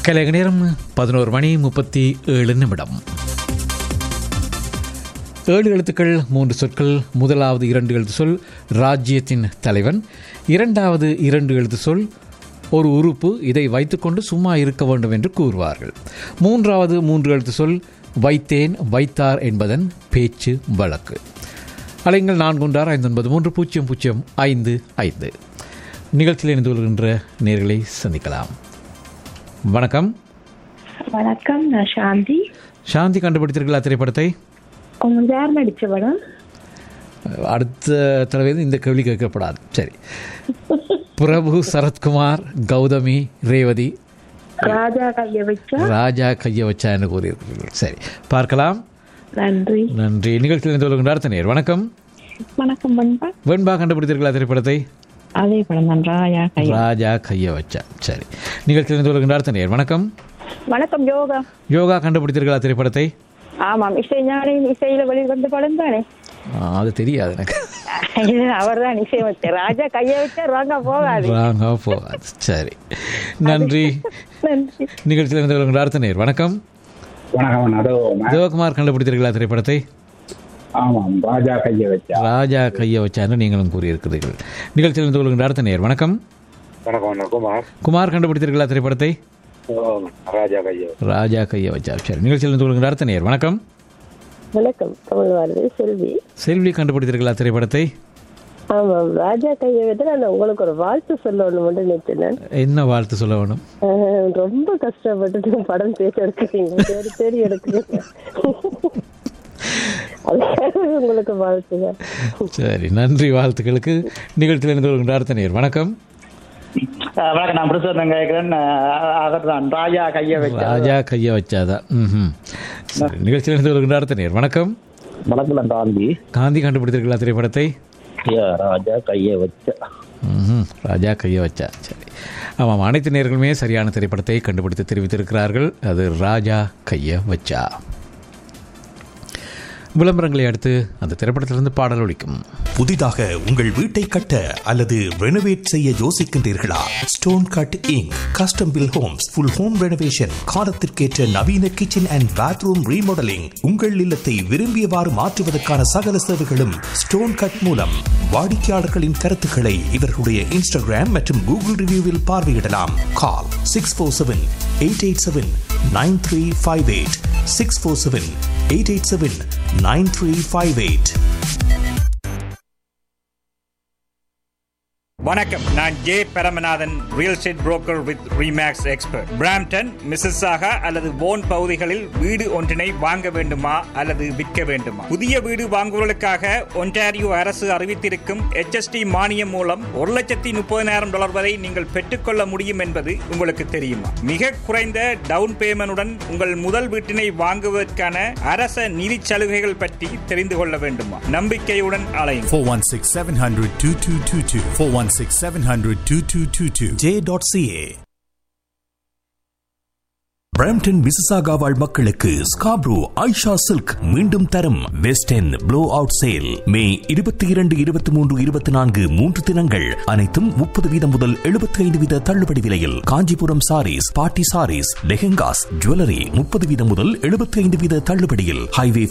கலைக நேரம் பதினோரு மணி முப்பத்தி ஏழு நிமிடம் ஏழு எழுத்துக்கள் மூன்று சொற்கள் முதலாவது இரண்டு எழுத்து சொல் ராஜ்யத்தின் தலைவன் இரண்டாவது இரண்டு எழுத்து சொல் ஒரு உறுப்பு இதை வைத்துக்கொண்டு சும்மா இருக்க வேண்டும் என்று கூறுவார்கள் மூன்றாவது மூன்று எழுத்து சொல் வைத்தேன் வைத்தார் என்பதன் பேச்சு வழக்கு அலைங்கள் நான்கு ஒன்றார் ஐந்து ஒன்பது மூன்று பூஜ்ஜியம் பூஜ்ஜியம் ஐந்து ஐந்து நிகழ்ச்சியில் இணைந்து கொள்கின்ற நேர்களை சந்திக்கலாம் வணக்கம் வணக்கம் நான் சாந்தி சாந்தி கண்டுபிடித்தீர்களா திரைப்படத்தை உங்க யார் நடிச்ச படம் அடுத்த தடவை இந்த கேள்வி கேட்கப்படாது சரி பிரபு சரத்குமார் கௌதமி ரேவதி ராஜா கைய வச்சா ராஜா கைய வச்சா என்று கூறியிருக்கிறீர்கள் சரி பார்க்கலாம் நன்றி நன்றி நிகழ்ச்சியில் இணைந்து கொள்கின்ற அடுத்த நேர் வணக்கம் வணக்கம் பண்பா வெண்பா கண்டுபிடித்தீர்களா திரைப்படத்தை அதே படம் தான் ராஜா கைய ராஜா கைய வச்சா சரி நிகழ்ச்சியில் இணைந்து கொள்கின்ற அடுத்த நேர் வணக்கம் வணக்கம் யோகா யோகா கண்டுபிடித்தீர்களா திரைப்படத்தை ஆமாம் இசை ஞானின் இசையில வெளி வந்த படம் தானே ஆ, அது தெரியாது எனக்கு அவர் தான் இசை வச்ச ராஜா கைய வச்சா ராங்கா போகாது ராங்கா போகாது சரி நன்றி நன்றி நிகழ்ச்சியில் இணைந்து கொள்கின்ற அடுத்த நேர் வணக்கம் வணக்கம் அதோ சிவகுமார் கண்டுபிடித்தீர்களா திரைப்படத்தை ஆமாம் ராஜா கைய வச்சா ராஜா கையை வச்சான்னு நீங்களும் கூறியிருக்கிறீர்கள் நிகழ்ச்சியில் இருந்து கொள்கின்ற அடுத்த நேர் வணக்கம் வணக்கம் வணக்கம் குமார் குமார் கண்டுபிடித்தீர்களா திரைப்படத்தை ஓ, ராஜா கைய ராஜா கையை வச்சா சரி நிகழ்ச்சியில் இருந்து கொள்கின்ற அடுத்த நேர் வணக்கம் வணக்கம் தமிழ் வாழ்வு செல்வி செல்வி கண்டுபிடித்தீர்களா திரைப்படத்தை ஆமாம் ராஜா கைய வச்சு நான் உங்களுக்கு ஒரு வாழ்த்து சொல்லணும் மட்டும் நினைச்சேன் என்ன வாழ்த்து சொல்ல வேணும் ஆஹ், ரொம்ப கஷ்டப்பட்டு நீங்க படம் பேச எடுக்கிறீங்க தேடி தேடி எடுக்கிறீங்க அதுக்காக உங்களுக்கு வாழ்த்துங்க சரி நன்றி வாழ்த்துக்களுக்கு நிகழ்ச்சியில் இருந்து கொள்கின்ற அடுத்த நேர் வணக்கம் அஹ் வணக்கம் நான் பிரசோதம் கேட்கிறேன் அவர் தான் ராஜா கைய வச்ச ராஜா கையை வச்சாதான் ம் சரி நிகழ்ச்சியில் இருந்து கொள்கின்ற அடுத்த நேர் வணக்கம் வணக்கம் காந்தி காந்தி கண்டுபிடித்தீர்களா திரைப்படத்தை ராஜா கைய வச்ச ம்ஹும். ராஜா கையை வச்சா சரி ஆமாம் அனைத்து நேர்களுமே சரியான திரைப்படத்தை கண்டுபிடித்து தெரிவித்திருக்கிறார்கள் அது ராஜா கையை வச்சா விளம்பரங்களை அடுத்து அந்த திரைப்படத்திலிருந்து பாடல் ஒலிக்கும் புதிதாக உங்கள் வீட்டை கட்ட அல்லது ரெனோவேட் செய்ய யோசிக்கின்றீர்களா stone cutting custom build homes full home renovation காலத்திற்கேற்ற நவீன கிச்சன் அண்ட் பாத்ரூம் ரீமாடலிங் உங்கள் இல்லத்தை விரும்பியவாறு மாற்றுவதற்கான சகல சேவைகளும் ஸ்டோன் கட் மூலம் வாடிக்கையாளர்களின் கருத்துக்களை இவர்களுடைய இன்ஸ்டாகிராம் மற்றும் கூகுள் ரிவ்யூவில் பார்வையிடலாம் call six four seven eight eight seven nine three five eight six four seven eight eight seven nine three five eight வணக்கம் நான் J Paramanathan real estate broker with Remax expert Brampton Mississauga அல்லது போன் பகுதிகளில் வீடு ஒன்றினை வாங்க வேண்டுமா அல்லது விற்க வேண்டுமா புதிய வீடு வாங்குவதற்காக ஒன்டாரியோ அரசு அறிவித்திருக்கும் HST மானியம் மூலம் ஒரு லட்சத்தி முப்பதினாயிரம் டாலர் வரை நீங்கள் பெற்றுக்கொள்ள முடியும் என்பது உங்களுக்கு தெரியுமா மிக குறைந்த டவுன் பேமெண்டுடன் உங்கள் முதல் வீட்டினை வாங்குவதற்கான அரச நிதி சலுகைகள் பற்றி தெரிந்து கொள்ள வேண்டுமா நம்பிக்கையுடன் அலையும் 416 700 2222. 416 700 2222. J.ca பிரம்டன் மிசிசாகா வாழ் மக்களுக்கு ஸ்காப்ரோ ஐஷா சில்க் மீண்டும் தரும் வெஸ்ட் என் ப்ளோ அவுட் சேல் மே இருபத்தி இரண்டு இருபத்தி மூன்று இருபத்தி நான்கு மூன்று தினங்கள் அனைத்தும் முப்பது வீதம் முதல் எழுபத்தி ஐந்து வீத தள்ளுபடி விலையில் காஞ்சிபுரம் சாரீஸ் பாட்டி சாரீஸ் லெஹெங்காஸ் ஜுவல்லரி முப்பது வீதம் முதல் எழுபத்தி ஐந்து வீத தள்ளுபடியில் ஹைவே